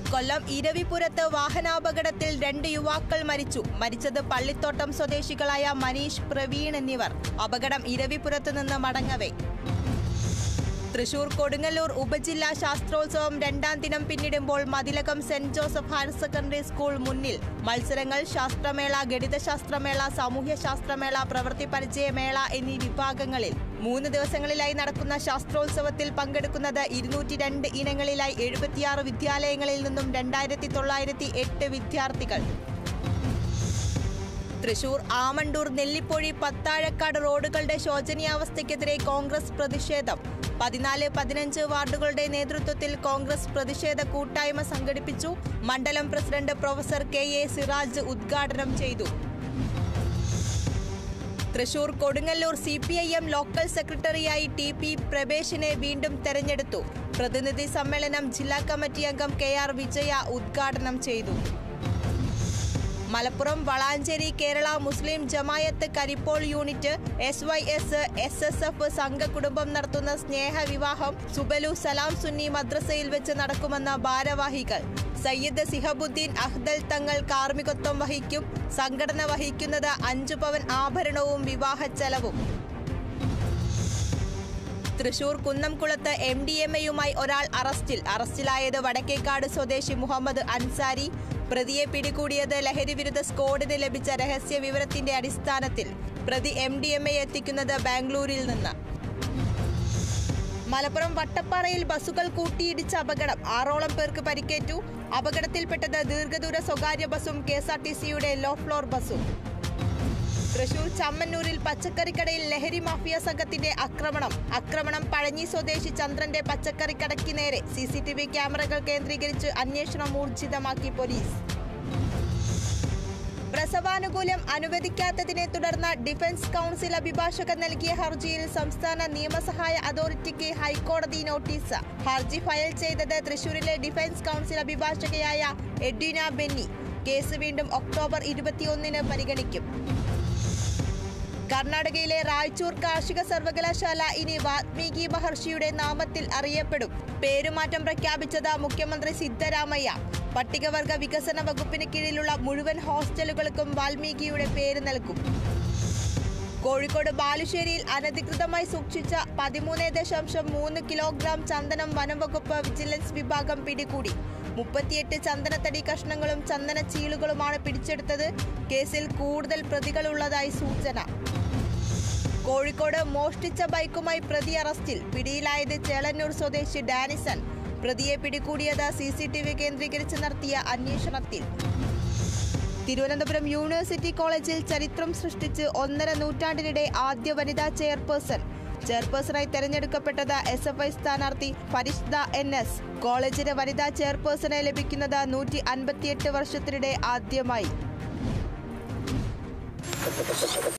കൊല്ലം ഇരവിപുരത്ത് വാഹനാപകടത്തിൽ രണ്ട് യുവാക്കൾ മരിച്ചു മരിച്ചത് പള്ളിത്തോട്ടം സ്വദേശികളായ മനീഷ് പ്രവീൺ എന്നിവർ അപകടം ഇരവിപുരത്ത് നിന്ന് മടങ്ങവേ തൃശൂർ കൊടുങ്ങല്ലൂർ ഉപജില്ലാ ശാസ്ത്രോത്സവം രണ്ടാം ദിനം പിന്നിടുമ്പോൾ Mathilakam saint Joseph higher secondary school മുന്നിൽ മത്സരങ്ങൾ ശാസ്ത്രമേള ഗണിതശാസ്ത്രമേള സാമൂഹ്യശാസ്ത്രമേള പ്രവൃത്തി പരിചയമേള എന്നീ വിഭാഗങ്ങളിൽ മൂന്ന് ദിവസങ്ങളിലായി നടക്കുന്ന ശാസ്ത്രോത്സവത്തിൽ പങ്കെടുക്കുന്നത് ഇരുന്നൂറ്റി രണ്ട് ഇനങ്ങളിലായി എഴുപത്തിയാറ് വിദ്യാലയങ്ങളിൽ നിന്നും രണ്ടായിരത്തി തൊള്ളായിരത്തി എട്ട് വിദ്യാർത്ഥികൾ തൃശൂർ ആമണ്ടൂർ നെല്ലിപ്പൊഴി പത്താഴക്കാട് റോഡുകളുടെ ശോചനീയാവസ്ഥയ്ക്കെതിരെ കോൺഗ്രസ് പ്രതിഷേധം പതിനാല് പതിനഞ്ച് വാർഡുകളുടെ നേതൃത്വത്തിൽ കോൺഗ്രസ് പ്രതിഷേധ കൂട്ടായ്മ സംഘടിപ്പിച്ചു മണ്ഡലം president professor K A Siraj ഉദ്ഘാടനം ചെയ്തു Thrissur Kodungallur C P I M local സെക്രട്ടറിയായി ടി പി പ്രവേശിനെ വീണ്ടും തെരഞ്ഞെടുത്തു പ്രതിനിധി സമ്മേളനം ജില്ലാ കമ്മിറ്റി അംഗം കെ ആർ വിജയ ഉദ്ഘാടനം ചെയ്തു Malappuram Valanchery Kerala Muslim Jamaath Karippol unit S Y S S S F സംഘകുടുംബം നടത്തുന്ന സ്നേഹവിവാഹം സുബലു സലാം സുന്നി മദ്രസയിൽ വെച്ച് നടക്കുമെന്ന ഭാരവാഹികൾ സയ്യിദ് സിഹബുദ്ദീൻ അഹ്ദൽ തങ്ങൾ കാർമ്മികത്വം വഹിക്കും സംഘടന വഹിക്കുന്നത് അഞ്ചു പവൻ ആഭരണവും വിവാഹ ചെലവും തൃശൂർ കുന്നംകുളത്ത് എം ഡി എം എയുമായി ഒരാൾ അറസ്റ്റിൽ അറസ്റ്റിലായത് വടക്കേക്കാട് സ്വദേശി മുഹമ്മദ് അൻസാരി പ്രതിയെ പിടികൂടിയത് ലഹരിവിരുദ്ധ സ്ക്വാഡിന് ലഭിച്ച രഹസ്യ വിവരത്തിന്റെ അടിസ്ഥാനത്തിൽ പ്രതി എം ഡി എം എ എത്തിക്കുന്നത് ബാംഗ്ലൂരിൽ നിന്ന് മലപ്പുറം വട്ടപ്പാറയിൽ ബസ്സുകൾ കൂട്ടിയിടിച്ച അപകടം ആറോളം പേർക്ക് പരിക്കേറ്റു അപകടത്തിൽപ്പെട്ടത് ദീർഘദൂര സ്വകാര്യ ബസ്സും കെ എസ് ആർ ടി സിയുടെ ലോ ഫ്ലോർ ബസ്സും തൃശൂർ ചമ്മന്നൂരിൽ പച്ചക്കറിക്കടയിൽ ലഹരി മാഫിയ സംഘത്തിന്റെ ആക്രമണം ആക്രമണം പഴഞ്ഞി സ്വദേശി ചന്ദ്രന്റെ പച്ചക്കറിക്കടയ്ക്ക് നേരെ സി സി ടി വി ക്യാമറകൾ കേന്ദ്രീകരിച്ച് അന്വേഷണം ഊർജിതമാക്കി പോലീസ് പ്രസവാനുകൂല്യം അനുവദിക്കാത്തതിനെ തുടർന്ന് ഡിഫൻസ് കൗൺസിൽ അഭിഭാഷകൻ നൽകിയ ഹർജിയിൽ സംസ്ഥാന നിയമസഹായ അതോറിറ്റിക്ക് ഹൈക്കോടതി നോട്ടീസ് ഹർജി ഫയൽ ചെയ്തത് തൃശൂരിലെ ഡിഫൻസ് കൗൺസിൽ അഭിഭാഷകയായ എഡ്വിന ബെന്നി കേസ് വീണ്ടും ഒക്ടോബർ ഇരുപത്തിയൊന്നിന് പരിഗണിക്കും കർണാടകയിലെ റായ്ചൂർ കാർഷിക സർവകലാശാല ഇനി വാൽമീകി മഹർഷിയുടെ നാമത്തിൽ അറിയപ്പെടും പേരുമാറ്റം പ്രഖ്യാപിച്ചത് മുഖ്യമന്ത്രി സിദ്ധരാമയ്യ പട്ടികവർഗ വികസന വകുപ്പിന് കീഴിലുള്ള മുഴുവൻ ഹോസ്റ്റലുകൾക്കും വാൽമീകിയുടെ പേര് നൽകും കോഴിക്കോട് ബാലുശ്ശേരിയിൽ അനധികൃതമായി സൂക്ഷിച്ച പതിമൂന്ന് ദശാംശം മൂന്ന് കിലോഗ്രാം ചന്ദനം വനംവകുപ്പ് വിജിലൻസ് വിഭാഗം പിടികൂടി മുപ്പത്തിയെട്ട് ചന്ദനത്തടി കഷ്ണങ്ങളും ചന്ദന ചീളുകളുമാണ് പിടിച്ചെടുത്തത് കേസിൽ കൂടുതൽ പ്രതികളുള്ളതായി സൂചന കോഴിക്കോട് മോഷ്ടിച്ച ബൈക്കുമായി പ്രതി അറസ്റ്റിൽ പിടിയിലായത് ചേളന്നൂർ സ്വദേശി ഡാനിസൺ പ്രതിയെ പിടികൂടിയത് സി സി ടി വി കേന്ദ്രീകരിച്ച് നടത്തിയ അന്വേഷണത്തിൽ തിരുവനന്തപുരം യൂണിവേഴ്സിറ്റി കോളേജിൽ ചരിത്രം സൃഷ്ടിച്ച് ഒന്നര നൂറ്റാണ്ടിനിടെ ആദ്യ വനിതാ ചെയർപേഴ്സൺ ചെയർപേഴ്സണായി തെരഞ്ഞെടുക്കപ്പെട്ടത് എസ് എഫ് ഐ സ്ഥാനാർത്ഥി ഫരിഷ്ദ എൻ എസ് കോളേജിന് വനിതാ ചെയർപേഴ്സണെ ലഭിക്കുന്നത് നൂറ്റി അൻപത്തിയെട്ട് വർഷത്തിനിടെ ആദ്യമായി